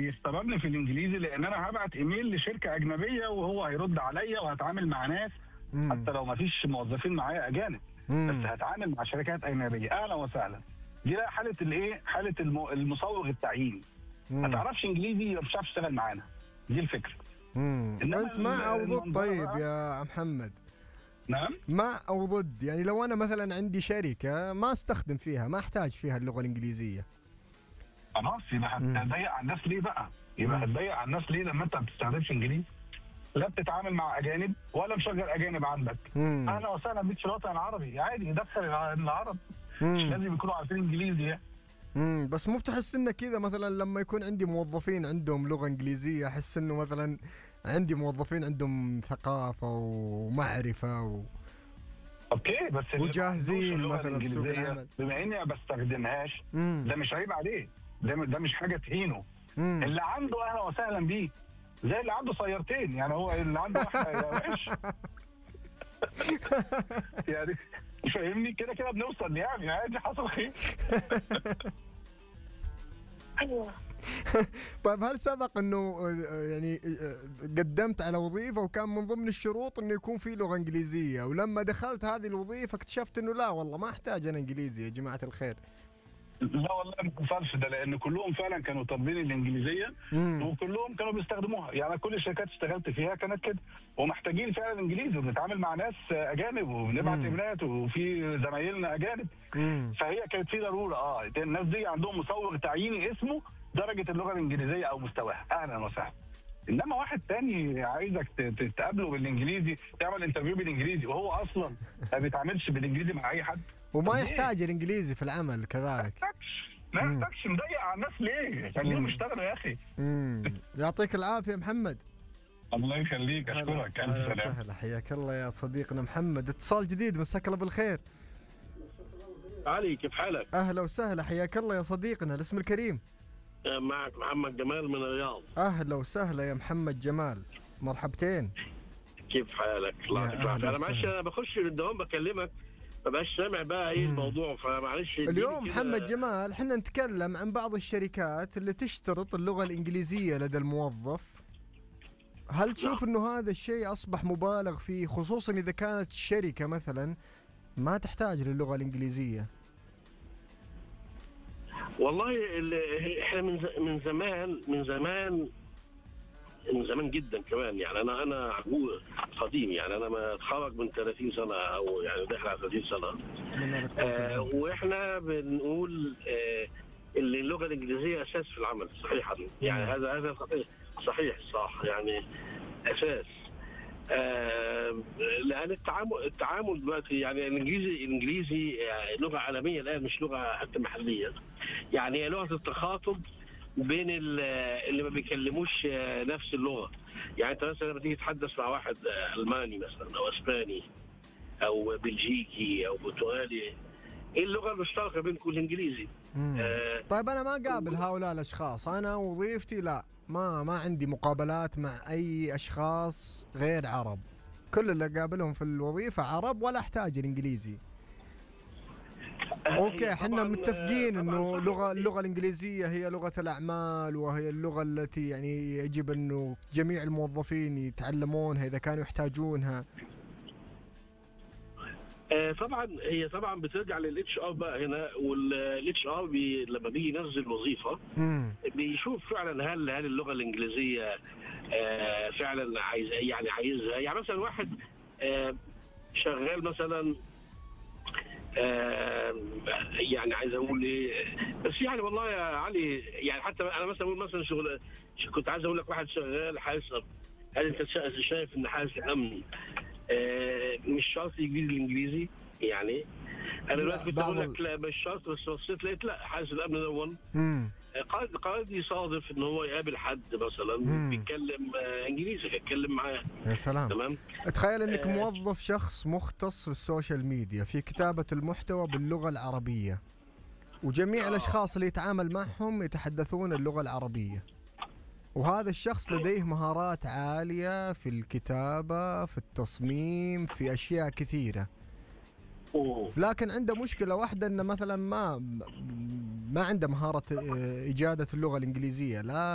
هيستلمني في الانجليزي لان انا هبعت ايميل لشركه اجنبيه وهو هيرد عليا وهتعامل مع ناس مم. حتى لو ما فيش موظفين معايا اجانب مم. بس هتعامل مع شركات اجنبيه اهلا وسهلا دي بقى حاله الايه حاله الم- المصوغ التعيين ما مم. تعرفش انجليزي مش هتعرف تشتغل معانا دي الفكره مم. إنما انت مع او ضد المنظرة طيب بقى- يا محمد نعم مع او ضد يعني لو انا مثلا عندي شركه ما استخدم فيها ما احتاج فيها اللغه الانجليزيه خلاص يبقى مم. هتضيق على الناس ليه بقى؟ يبقى مم. هتضيق على الناس ليه لما انت ما بتستخدمش انجليزي؟ لا بتتعامل مع اجانب ولا مشغل اجانب عندك. مم. اهلا وسهلا بيك في الوطن العربي عادي دخل الع- العرب مش مم. لازم يكونوا عارفين انجليزي يعني. مم. بس مو بتحس انه كذا مثلا لما يكون عندي موظفين عندهم لغه انجليزيه احس انه مثلا عندي موظفين عندهم ثقافه ومعرفه و... اوكي بس اللي ما وجاهزين عندوش اللغة مثلاً في سوق الإنجليزية، العمل. بما اني ما بستخدمهاش مم. ده مش عيب عليه ده ده مش حاجه تهينه مم. اللي عنده اهلا وسهلا بيه زي اللي عنده سيارتين يعني هو اللي عنده واحده وحش يعني فاهمني كده كده بنوصل يعني عادي حصل خير طيب هل سبق انه آه، يعني آه، قدمت على وظيفه وكان من ضمن الشروط انه يكون في لغه انجليزيه ولما دخلت هذه الوظيفه اكتشفت انه لا والله ما احتاج انا انجليزي يا جماعه الخير لا والله ما حصلش ده لان كلهم فعلا كانوا طالبين الانجليزيه مم. وكلهم كانوا بيستخدموها يعني كل الشركات اشتغلت فيها كانت كده ومحتاجين فعلا انجليزي وبنتعامل مع ناس اجانب وبنبعت مم. ايميلات وفي زمايلنا اجانب مم. فهي كانت في ضروره اه الناس دي عندهم مصوغ تعييني اسمه درجه اللغه الانجليزيه او مستواها اهلا وسهلا انما واحد تاني عايزك ت- ت- تقابله بالانجليزي تعمل انترفيو بالانجليزي وهو اصلا ما بيتعاملش بالانجليزي مع اي حد وما ليه؟ يحتاج الانجليزي في العمل ما كذلك يحتاجش ما مم. يحتاجش مضيق على الناس ليه؟ خليهم مم. يشتغلوا يا اخي مم. يعطيك العافيه محمد الله يخليك اشكرك هلا الف سلامه وسهلا حياك الله يا صديقنا محمد اتصال جديد مساك الله بالخير علي كيف حالك؟ اهلا وسهلا حياك الله يا صديقنا الاسم الكريم آه، معك محمد جمال من الرياض اهلا وسهلا يا محمد جمال مرحبتين كيف حالك؟ الله يا يعطيك أهلا العافية. انا معلش وسهلا. انا بخش الدوام بكلمك ما بقاش سامع بقى ايه مم. الموضوع فمعلش اديني اليوم كده- محمد جمال احنا نتكلم عن بعض الشركات اللي تشترط اللغة الإنجليزية لدى الموظف هل تشوف انه هذا الشيء اصبح مبالغ فيه خصوصا اذا كانت الشركة مثلا ما تحتاج للغة الإنجليزية والله ال- احنا من ز- من زمان من زمان من زمان جدا كمان يعني انا انا عجوز قديم يعني انا ما اتخرج من 30 سنه او يعني داخل على 30 سنه آه واحنا بنقول آه اللي اللغه الانجليزيه اساس في العمل صحيحا يعني مم. هذا هذا صحيح صحيح صح يعني اساس آه لان التعامل التعامل دلوقتي يعني الانجليزي الانجليزي آه، لغه عالميه الان مش لغه حتى محليه يعني هي لغه التخاطب بين ال- اللي ما بيكلموش آه، نفس اللغه يعني انت مثلا لما تيجي تتحدث مع واحد آه، الماني مثلا او اسباني او بلجيكي او برتغالي ايه اللغه المشتركه بينكم الانجليزي مم. آه طيب انا ما قابل هؤلاء الاشخاص انا وظيفتي لا ما ما عندي مقابلات مع اي اشخاص غير عرب كل اللي قابلهم في الوظيفة عرب ولا احتاج الانجليزي اوكي هي احنا طبعاً- متفقين طبعاً انه صح. اللغه اللغه الانجليزيه هي لغه الاعمال وهي اللغه التي يعني يجب انه جميع الموظفين يتعلمونها اذا كانوا يحتاجونها آه طبعا هي طبعا بترجع للاتش ار بقى هنا والاتش ار بي لما بيجي ينزل وظيفه امم بيشوف فعلا هل هل اللغه الانجليزيه آه فعلا عايز يعني عايزها يعني مثلا واحد آه شغال مثلا آه يعني عايز اقول ايه بس يعني والله يا علي يعني حتى انا مثلا اقول مثلا شغل كنت عايز اقول لك واحد شغال حارس هل انت شا- شايف ان حارس الامن آه مش شرط يجيب الانجليزي يعني انا لا، دلوقتي كنت بعض اقول ال- لك لا مش شرط بس بصيت لقيت لا حارس الامن ده ون امم قد قد يصادف ان هو يقابل حد مثلا مم. بيتكلم آه، انجليزي هيتكلم معاه يا سلام تمام تخيل انك آه. موظف شخص مختص في السوشيال ميديا في كتابه المحتوى باللغه العربيه وجميع آه. الاشخاص اللي يتعامل معهم يتحدثون اللغه العربيه وهذا الشخص لديه مهارات عاليه في الكتابه في التصميم في اشياء كثيره أوه. لكن عنده مشكله واحده انه مثلا ما ما عنده مهاره آه، اجاده اللغه الانجليزيه لا